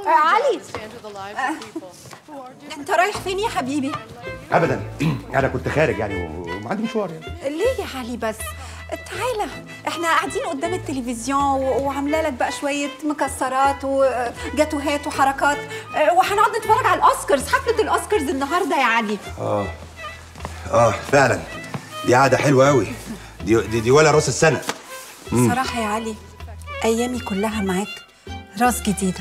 آه، علي into the lives of people. انت رايح فين يا حبيبي ابدا انا كنت خارج يعني وما عندي مشوار يعني ليه يا علي بس تعالى احنا قاعدين قدام التلفزيون و- وعامله لك بقى شويه مكسرات وجاتوهات وحركات اه، وهنقعد نتفرج على الاوسكارز حفله الاوسكارز النهارده يا علي اه اه فعلا دي قعده حلوه قوي دي دي, دي ولا راس السنه بصراحه يا علي ايامي كلها معاك راس جديده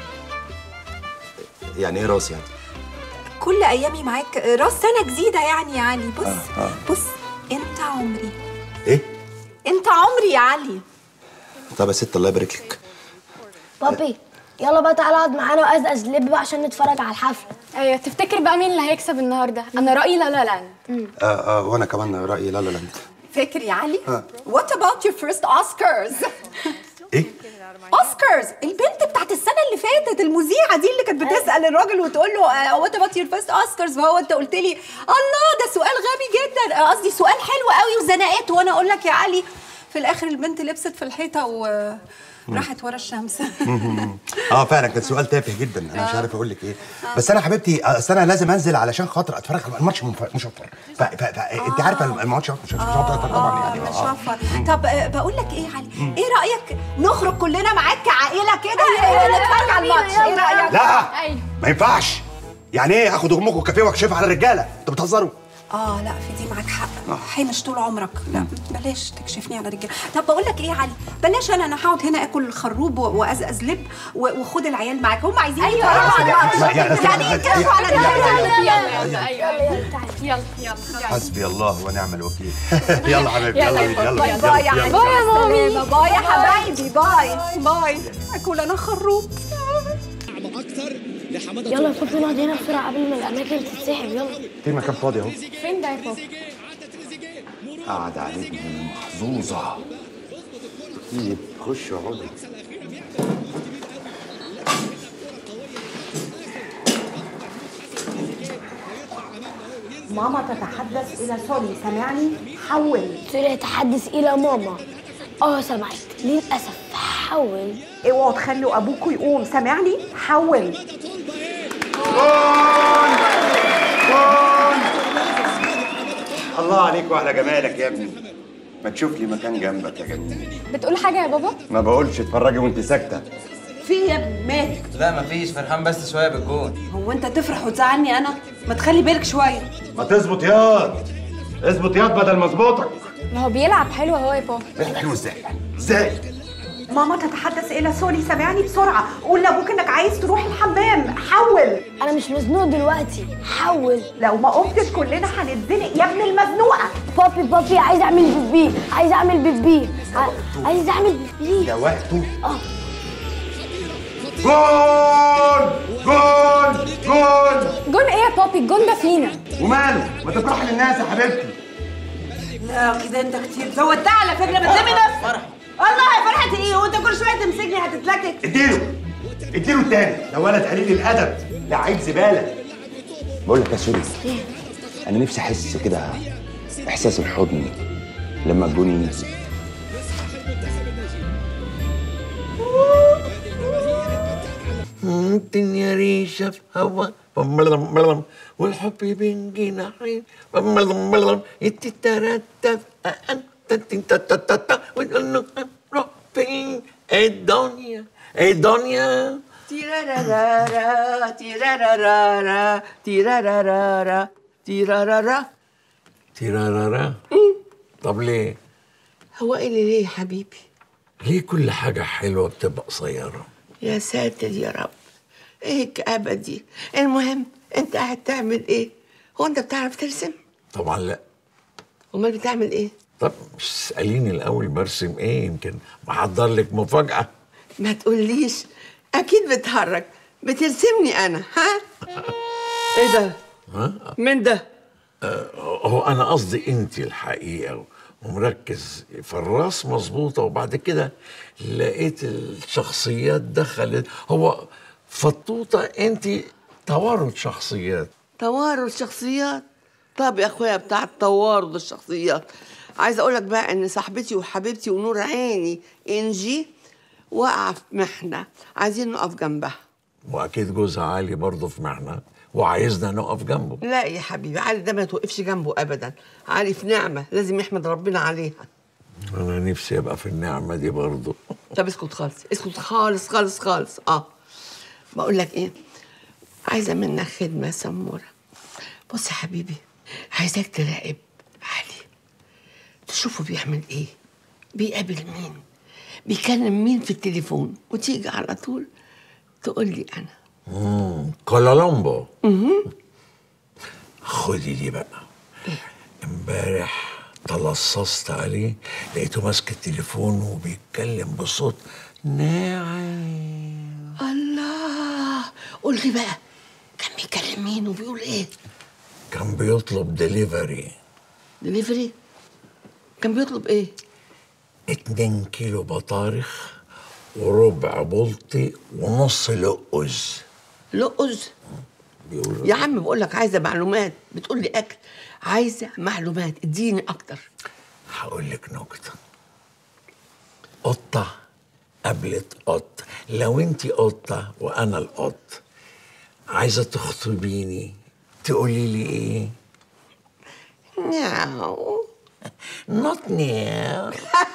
يعني ايه راس يعني كل ايامي معاك راس سنه جديده يعني يا علي بص آه، آه. بص انت عمري ايه انت عمري يا علي طب يا ست الله يبارك لك بابي يلا بقى تعالى اقعد معانا وازقز لب بقى عشان نتفرج على الحفله ايوه تفتكر بقى مين اللي هيكسب النهارده انا رايي لا لا لاند اه اه وانا كمان رايي لا لا لا فاكر يا علي آه. What about your first Oscars ايه اوسكارز البنت بتاعت السنه اللي فاتت المذيعه دي اللي كانت بتسال الراجل وتقول له وات اباوت يور فيرست اوسكارز فهو انت قلت لي الله ده سؤال غبي جدا آه، قصدي سؤال حلو قوي وزنقته وانا اقول لك يا علي في الاخر البنت لبست في الحيطه وراحت ورا الشمس اه فعلا كان سؤال تافه جدا انا مش عارف اقول لك ايه بس انا حبيبتي اصل انا لازم انزل علشان خاطر اتفرج على الماتش منف- مشفر ف... ف... ف... انت عارفه الماتش مش مشفر طبعا يعني مش آه. عارفه طب آه، بقول لك ايه يا علي ايه رايك نخرج كلنا معاك كعائله كده آه، نتفرج على الماتش ايه رايك لا أيوة. ما ينفعش يعني ايه هاخد امكم الكافيه واكشفها على الرجاله انتوا بتهزروا اه لا في دي معاك حق حامش طول عمرك لا بلاش تكشفني على رجاله طب بقول لك ايه يا علي بلاش انا انا هقعد هنا اكل خروب و- وازقز لب و- وخد العيال معاك هم عايزين يتفرجوا على لا، الماتش يعني أصل- يعني يتكلموا على يلا الرجاله يلا يلا ايوه يلا يلا حسبي الله ونعم الوكيل يلا حبيبي يلا بينا يلا باي بينا باي يا يلا علي يلا. باي يا مامي. سلامة. باي يا حبايبي باي باي اكل انا خروب يلا يا بابي نقعد هنا بسرعه قبل ما الاماكن تتسحب يلا في مكان فاضي اهو فين ده يا بابا قاعد عليك من محظوظه طيب خشوا اقعدوا ماما تتحدث الى سوري سامعني حول سوري يتحدث الى ماما اه سمعت للاسف حول اوعوا تخلوا ابوكوا يقوم سامعني حول الله عليك وعلى جمالك يا ابني ما تشوف لي مكان جنبك يا جميل بتقول حاجه يا بابا ما بقولش اتفرجي وانت ساكته في إيه يا ابني مالك لا مفيش فرحان بس شويه بالجون هو انت تفرح وتزعلني انا ما تخلي بالك شويه ما تظبط ياض اظبط ياض بدل ما اظبطك ما هو بيلعب حلو اهو يا بابا بيلعب حلو ازاي يعني ازاي ماما تتحدث الى سوري سامعني بسرعه قول لابوك انك عايز تروح الحمام حول انا مش مزنوق دلوقتي حول لو ما قمتش كلنا هنتزنق يا ابن المزنوقه بابي بابي عايز اعمل بيبي عايز اعمل بيبي ع- عايز اعمل بيبي ده وقته اه جول جول جول جون ايه يا بابي الجون ده فينا وماله ما تفرح للناس يا حبيبتي لا كده انت كتير زودتها على فكره ما تسيبي نفسك فرح والله يا فرحه ايه وانت كل شويه تمسكني هتتلكك اديله اديله التاني ده ولد قليل الادب لعيب زباله بقول لك يا سوري انا نفسي احس كده احساس الحضن لما الجون ينزل الدنيا ريشة في هوا بمبلم بلم والحب بين جناحين بمبلم بلم تترتب ونقول له نروح فين الدنيا الدنيا تيرارارا تيرارارا تيرارارا تيرارارا تيرارارا طب ليه؟ هو ايه اللي ليه يا حبيبي ليه كل حاجة حلوة بتبقى قصيرة؟ يا ساتر يا رب ايه الكآبة دي المهم انت قاعد تعمل ايه هو انت بتعرف ترسم طبعا لا امال بتعمل ايه طب مش تسأليني الأول برسم إيه يمكن بحضر لك مفاجأة ما تقوليش اكيد بتهرج بترسمني انا ها ايه ده ها؟ من ده هو انا قصدي انت الحقيقه ومركز في الراس مظبوطه وبعد كده لقيت الشخصيات دخلت هو فطوطه انت توارد شخصيات توارد شخصيات طب يا اخويا بتاع توارد الشخصيات عايزه اقول لك بقى ان صاحبتي وحبيبتي ونور عيني انجي واقعه في محنه عايزين نقف جنبها واكيد جوزها علي برضه في محنه وعايزنا نقف جنبه لا يا حبيبي علي ده ما توقفش جنبه ابدا علي في نعمه لازم يحمد ربنا عليها انا نفسي ابقى في النعمه دي برضه طب اسكت خالص اسكت خالص خالص خالص اه بقول لك ايه عايزه منك خدمه يا سموره بص يا حبيبي عايزاك تراقب علي تشوفه بيعمل ايه بيقابل مين بيكلم مين في التليفون وتيجي على طول تقول لي انا كولالومبو خدي دي بقى امبارح تلصصت عليه لقيته ماسك التليفون وبيتكلم بصوت ناعم الله قول لي بقى كان بيكلم مين وبيقول ايه كان بيطلب دليفري دليفري كان بيطلب ايه اتنين كيلو بطارخ وربع بلطي ونص لقز لقز بيقولوا يا عم بقول لك عايزه معلومات بتقول لي اكل عايزه معلومات اديني اكتر هقول لك نكتة قطة قابلت قط لو انت قطة وانا القط عايزة تخطبيني تقولي لي ايه نياو نوت نيو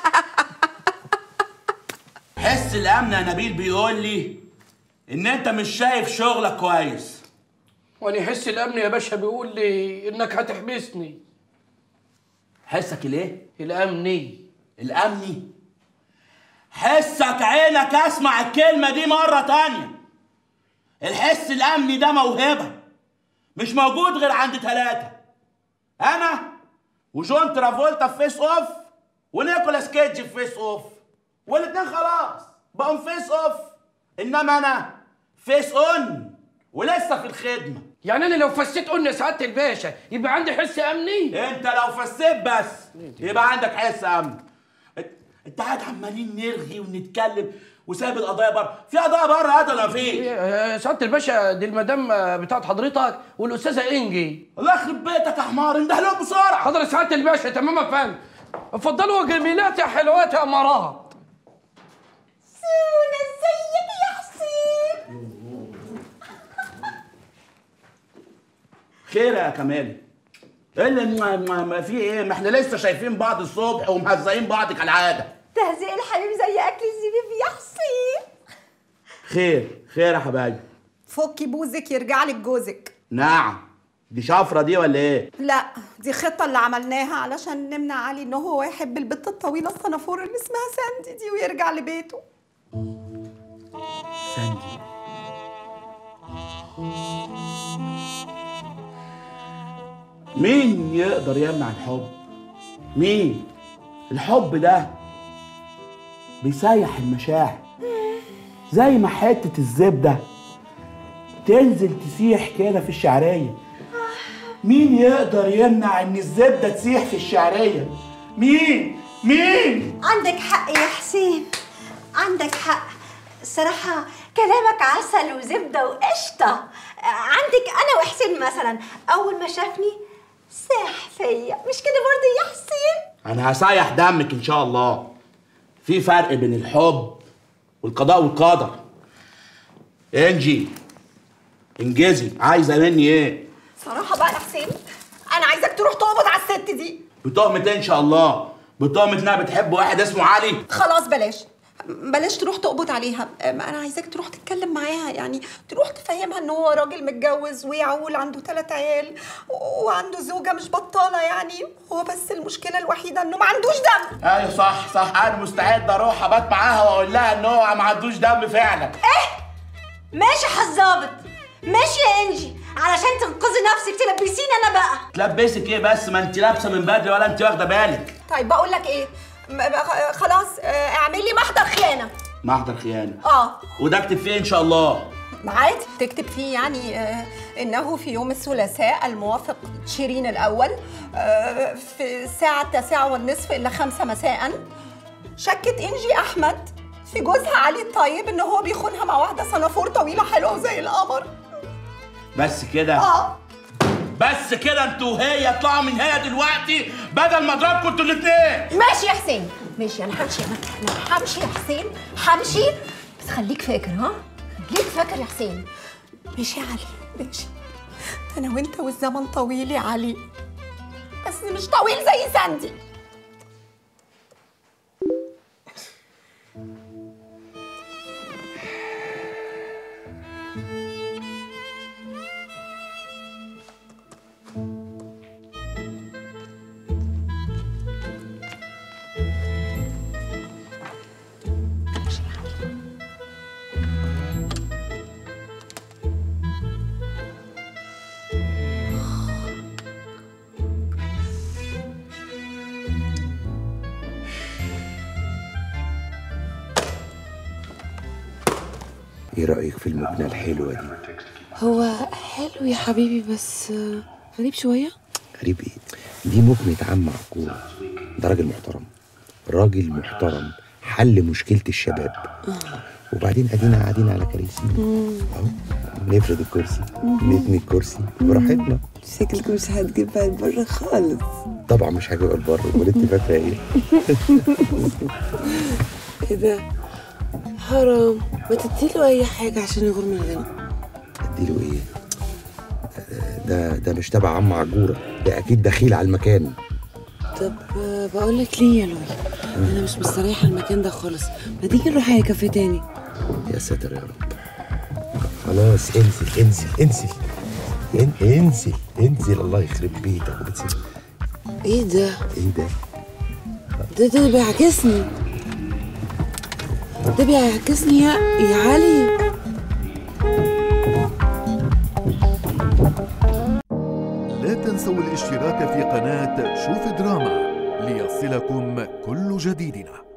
حس الامن يا نبيل بيقول لي ان انت مش شايف شغلك كويس وانا يحس الامن يا باشا بيقول لي انك هتحبسني حسك الايه الامني الامني حسك عينك اسمع الكلمه دي مره تانية الحس الامني ده موهبه مش موجود غير عند ثلاثه انا وجون ترافولتا في فيس اوف ونيكولاس كيدج في فيس اوف والاتنين خلاص بقوا فيس اوف انما انا فيس اون ولسه في الخدمه يعني انا لو فسيت قلنا سعاده الباشا يبقى عندي حس امني انت لو فسيت بس يبقى عندك حس امن انت- انت قاعد عمالين نرغي ونتكلم وسايب القضايا بره في قضايا بره هذا ولا في آه، سعاده الباشا دي المدام آه، بتاعت حضرتك والاستاذه انجي الله يخرب بيتك يا حمار انده لهم بسرعه حضر سعاده الباشا تمام يا فندم اتفضلوا جميلات يا حلوات يا امارات سونا ازيك يا حسين خير يا كمال ايه اللي ما, ما, ما في ايه ما احنا لسه شايفين بعض الصبح ومهزقين بعض كالعاده تهزيق الحبيب زي اكل الزبيب يا حسين خير خير يا حبايبي فكي بوزك يرجع لك جوزك نعم دي شفره دي ولا ايه لا دي خطة اللي عملناها علشان نمنع علي ان هو يحب البت الطويلة الصنافور اللي اسمها ساندي دي ويرجع لبيته ساندي مين يقدر يمنع الحب مين الحب ده بيسيح المشاعر زي ما حتة الزبدة تنزل تسيح كده في الشعرية مين يقدر يمنع ان الزبدة تسيح في الشعرية مين مين عندك حق يا حسين عندك حق الصراحة كلامك عسل وزبدة وقشطة عندك أنا وحسين مثلا أول ما شافني ساح فيا مش كده برضه يا حسين انا هسيح دمك ان شاء الله في فرق بين الحب والقضاء والقدر انجي انجزي عايزه مني ايه صراحة بقى يا حسين انا عايزك تروح تقبض على الست دي بتهمة إيه ان شاء الله بتهمة انها بتحب واحد اسمه علي خلاص بلاش بلاش تروح تقبض عليها أم، انا عايزاك تروح تتكلم معاها يعني تروح تفهمها ان هو راجل متجوز ويعول عنده ثلاث عيال و- وعنده زوجه مش بطاله يعني هو بس المشكله الوحيده انه ما عندوش دم ايوه صح صح انا مستعد اروح ابات معاها واقول لها ان هو ما عندوش دم فعلا ماشي يا حظابط ماشي يا إنجي علشان تنقذي نفسك تلبسيني أنا بقى تلبسك ايه بس ما انت لابسه من بدري ولا انت واخده بالك طيب بقول لك ايه م- بقى- خلاص آه، اعمل لي محضر خيانه محضر خيانه اه وده اكتب فيه ان شاء الله عادي تكتب فيه يعني آه، انه في يوم الثلاثاء الموافق تشيرين الاول آه، في الساعه التاسعه والنصف الى خمسة مساء شكت انجي احمد في جوزها علي الطيب ان هو بيخونها مع واحده صنافور طويله حلوه زي القمر بس كده اه بس كده انتوا وهي اطلعوا من هنا دلوقتي بدل ما اضربكم انتوا الاثنين ماشي يا حسين ماشي انا همشي انا انا همشي يا حسين همشي بس خليك فاكر ها ليه فاكر يا حسين ماشي يا علي ماشي انا وانت والزمن طويل يا علي بس مش طويل زي ساندي ايه رايك في المبنى الحلوه دي هو حلو يا حبيبي بس آه، غريب شويه غريب ايه دي مبنى عم عقول ده راجل محترم راجل محترم حل مشكله الشباب وبعدين ادينا قاعدين على كراسي اهو نفرد الكرسي نتني الكرسي براحتنا شكلك مش هتجيبها بره خالص طبعا مش هجيب البر امال انت فاكره ايه ايه ده حرام ما تديله اي حاجه عشان يغور من الغنى اديله ايه ده ده مش تبع عم عجوره ده اكيد دخيل على المكان طب آه، بقول لك ليه يا لوي انا مش مستريحه المكان ده خالص ما تيجي نروح اي كافيه تاني يا ساتر يا رب خلاص انزل انزل انزل ان- انزل انزل الله يخرب بيتك انزل ايه ده ايه ده ده ده بيعكسني ده بيعكسني يا يا علي لا تنسوا الاشتراك في قناة شوف دراما ليصلكم كل جديدنا